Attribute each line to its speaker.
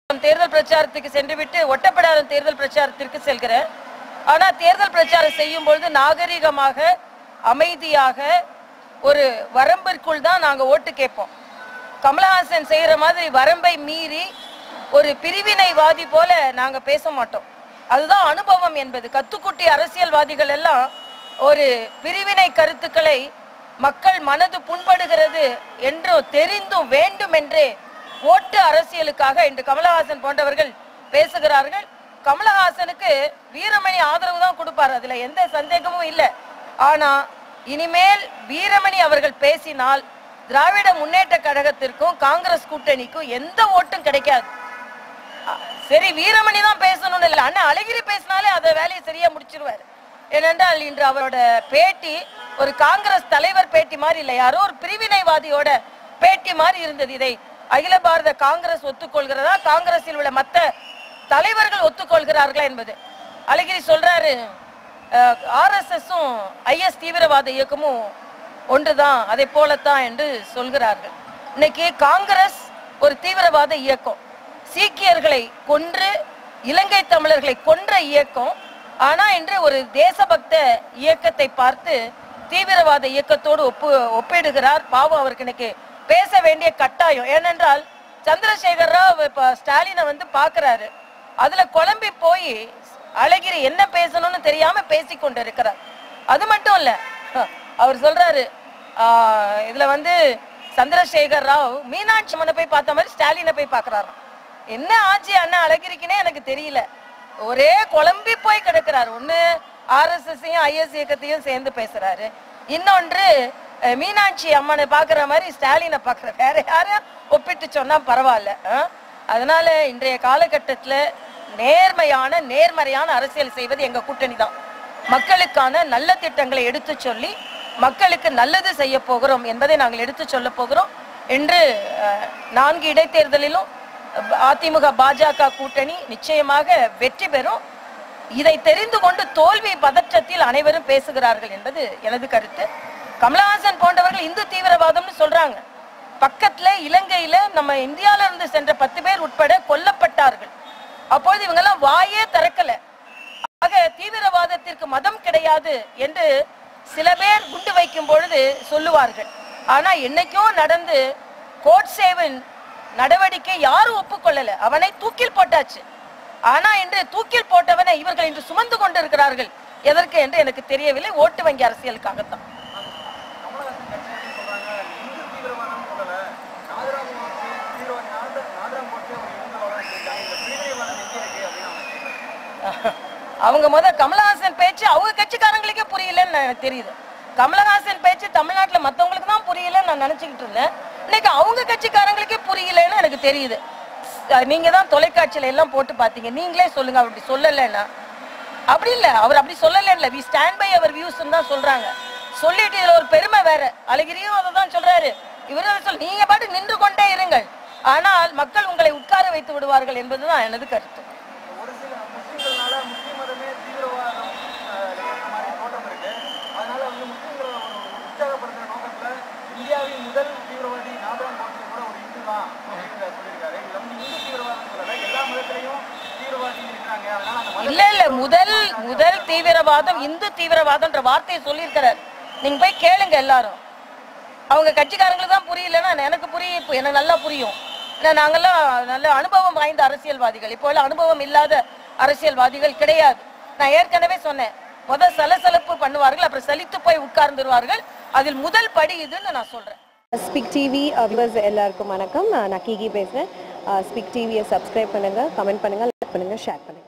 Speaker 1: தேர்தல் பிரச்சாரத்துக்கு சென்றுவிட்டு ஒட்டப்பிடாரம் தேர்தல் பிரச்சாரத்திற்கு செல்கிறேன் ஆனா தேர்தல் பிரச்சாரம் செய்யும் பொழுது நாகரிகமாக அமைதியாக ஒரு வரம்பிற்குள் தான் நாங்க ஓட்டு கேட்போம் கமலஹாசன் செய்யற மாதிரி வரம்பை மீறி ஒரு பிரிவினைவாதி போல நாங்க பேச மாட்டோம் அதுதான் அனுபவம் என்பது கத்துக்குட்டி அரசியல்வாதிகள் எல்லாம் ஒரு பிரிவினை கருத்துக்களை மக்கள் மனது புண்படுகிறது என்று தெரிந்தும் வேண்டும் என்றே ஓட்டு அரசியலுக்காக இன்று கமலஹாசன் போன்றவர்கள் பேசுகிறார்கள் கமலஹாசனுக்கு வீரமணி ஆதரவு தான் கொடுப்பார் அதுல எந்த சந்தேகமும் இல்லை ஆனா இனிமேல் வீரமணி அவர்கள் பேசினால் திராவிட முன்னேற்ற கழகத்திற்கும் காங்கிரஸ் கூட்டணிக்கும் எந்த ஓட்டும் கிடைக்காது அ- சரி வீரமணி தான் பேசணும்னு இல்லை அண்ணா அழகிரி பேசினாலே அதை வேலையை சரியா முடிச்சிருவாரு ஏனென்றால் இன்று அவரோட பேட்டி ஒரு காங்கிரஸ் தலைவர் பேட்டி மாதிரி இல்லை யாரோ ஒரு பிரிவினைவாதியோட பேட்டி மாதிரி இருந்தது இதை அகில பாரத காங்கிரஸ் ஒத்துக்கொள்கிறதா காங்கிரஸில் உள்ள மற்ற தலைவர்கள் ஒத்துக்கொள்கிறார்களா என்பது அழகிரி சொல்றாரு ஆர்எஸ்எஸும் ஐஎஸ் தீவிரவாத இயக்கமும் ஒன்றுதான் அதை போலத்தான் என்று சொல்கிறார்கள் இன்னைக்கு காங்கிரஸ் ஒரு தீவிரவாத இயக்கம் சீக்கியர்களை கொன்று இலங்கை தமிழர்களை கொன்ற இயக்கம் ஆனா இன்று ஒரு தேசபக்த இயக்கத்தை பார்த்து தீவிரவாத இயக்கத்தோடு ஒப்பு ஒப்பிடுகிறார் பாவம் அவருக்கு இன்னைக்கு பேச வேண்டிய கட்டாயம் ஏனென்றால் சந்திரசேகர் ராவ் இப்ப ஸ்டாலினை வந்து பாக்குறாரு அதுல குழம்பி போய் அழகிரி என்ன பேசணும்னு தெரியாம பேசி கொண்டு இருக்கிறார் அது மட்டும் இல்ல அவர் சொல்றாரு ஆஹ், இதுல வந்து சந்திரசேகர் ராவ் மீனாட்சி அம்மனை போய் பார்த்த மாதிரி ஸ்டாலினை போய் பார்க்கறாராம் என்ன ஆச்சு அண்ணா அழகிரிக்குனே எனக்கு தெரியல ஒரே குழம்பி போய் கிடக்கிறார் ஒண்ணு ஆர்எஸ்எஸ்ஸையும் ஐஎஸ் இயக்கத்தையும் சேர்ந்து பேசுறாரு இன்னொன்று அஹ், மீனாட்சி அம்மனை பார்க்குற மாதிரி ஸ்டாலினை பார்க்குற வேற யாரையும் ஒப்பிட்டு சொன்னா பரவாயில்ல ஆ? அதனால இன்றைய காலகட்டத்துல நேர்மையான நேர்மறையான அரசியல் செய்வது எங்க கூட்டணி தான் மக்களுக்கான நல்ல திட்டங்களை எடுத்து சொல்லி மக்களுக்கு நல்லது செய்ய போகிறோம் என்பதை நாங்கள் எடுத்து சொல்ல போகிறோம் என்று அஹ், நான்கு இடைத்தேர்தலிலும் அஹ், அதிமுக பாஜக கூட்டணி நிச்சயமாக வெற்றி பெறும் இதை தெரிந்து கொண்டு தோல்வி பதற்றத்தில் அனைவரும் பேசுகிறார்கள் என்பது எனது கருத்து கமலஹாசன் போன்றவர்கள் இந்து தீவிரவாதம்னு சொல்றாங்க பக்கத்துல இலங்கையில நம்ம இந்தியால இருந்து சென்ற பத்து பேர் உட்பட கொல்லப்பட்டார்கள் அப்பொழுது இவங்கெல்லாம் வாயே திறக்கல ஆக தீவிரவாதத்திற்கு மதம் கிடையாது என்று சில பேர் குண்டு வைக்கும் பொழுது சொல்லுவார்கள் ஆனா என்னைக்கும் நடந்து கோட் சேவன் நடவடிக்கை யாரும் ஒப்புக்கொள்ளல அவனை தூக்கில் போட்டாச்சு ஆனா இன்று தூக்கில் போட்டவனை இவர்கள் இன்று சுமந்து கொண்டிருக்கிறார்கள் எதற்கு என்று எனக்கு தெரியவில்லை ஓட்டு வங்கி அரசியலுக்காகத்தான்
Speaker 2: கமலஹாசன் கட்சி வந்து சொல்றாங்க இந்து தீவிரவாதம் சொல்லல நாகராம் கோட்சே தீவிரவாதி நாகர நாகராம் கோட்சே ஒரு இந்துவாதம் சொல்லிட்டாங்க இந்த பிரிவினைவாதம் எங்க இருக்கு அப்படின்னு அவங்க கேட்கறாங்க.
Speaker 1: அவங்க முத கமலஹாசன் பேச்சு அவங்க கட்சிக்காரங்களுக்கே புரியலன்னு எனக்கு தெரியுது கமலஹாசன் பேச்சு தமிழ்நாட்டுல மத்தவங்களுக்கு தான் புரியலன்னு நான் நினைச்சுக்கிட்டு இருந்தேன் இன்னைக்கு அவங்க கட்சிக்காரங்களுக்கே புரியலன்னு எனக்கு தெரியுது ஸ்- நீங்க தான் தொலைக்காட்சியில எல்லாம் போட்டு பாத்தீங்க நீங்களே சொல்லுங்க அவர் அப்படி சொல்லலைன்னா அப்படி இல்ல அவர் அப்படி சொல்லல இல்ல வி ஸ்டாண்ட் பை அவர் வியூஸ் தான் சொல்றாங்க சொல்லிட்டு இதுல ஒரு பெருமை வேற அழகிரியும் அதை தான் சொல்றாரு இவரும் அதை சொல் நீங்க பாட்டு நின்று கொண்டே இருங்கள் ஆனால் மக்கள் உங்களை உட்கார வைத்து விடுவார்கள் என்பதுதான் எனது கருத்து
Speaker 2: ஒரு சில முஸ்லிம்கள்னால முஸ்லிம் மதமே தீவிரவாதம் அஹ், இருக்கிற மாதிரி தோட்டம் இருக்கு அதனால வந்து முஸ்லிம்களை ஒரு உற்சாகப்படுத்துற நோக்கத்துல இந்தியாவின் முதல் தீவிரவாதி நாகராம் கோட்சே கூட ஒரு இந்து தான் அப்படின்னு சொல்லியிருக்காரு இதுல வந்து இந்து தீவிரவாதம் சொல்லல எல்லா மதத்திலையும் தீவிரவாதி இருக்காங்க அதனால அந்த மத
Speaker 1: இல்ல இல்ல முதல் முதல் தீவிரவாதம் இந்து தீவிரவாதம்ன்ற வார்த்தையை சொல்லியிருக்கிறார் நீங்க போய் கேளுங்க எல்லாரும் அவங்க கட்சிக்காரங்களுக்கு தான் புரியலன்னா எனக்கு புரியும் இப்போ எனக்கு நல்லா புரியும் ஏன்னா நாங்கெல்லாம் நல்ல அனுபவம் வாய்ந்த அரசியல்வாதிகள் இப்போ எல்லாம் அனுபவம் இல்லாத அரசியல்வாதிகள் கிடையாது நான் ஏற்கனவே சொன்னேன் முத சலசலப்பு பண்ணுவார்கள் அப்புறம் சலித்து போய் உட்கார்ந்துருவார்கள் அதில் முதல் படி இதுன்னு நான் சொல்றேன்
Speaker 3: ஸ்பிக் டிவி வியூவர்ஸ் எல்லாருக்கும் வணக்கம் நான் கீகி பேசுகிறேன் ஸ்பிக் டிவியை சப்ஸ்கிரைப் பண்ணுங்கள் கமெண்ட் பண்ணுங்கள் லைக் பண்ணுங்கள் ஷேர் பண்ணுங்கள்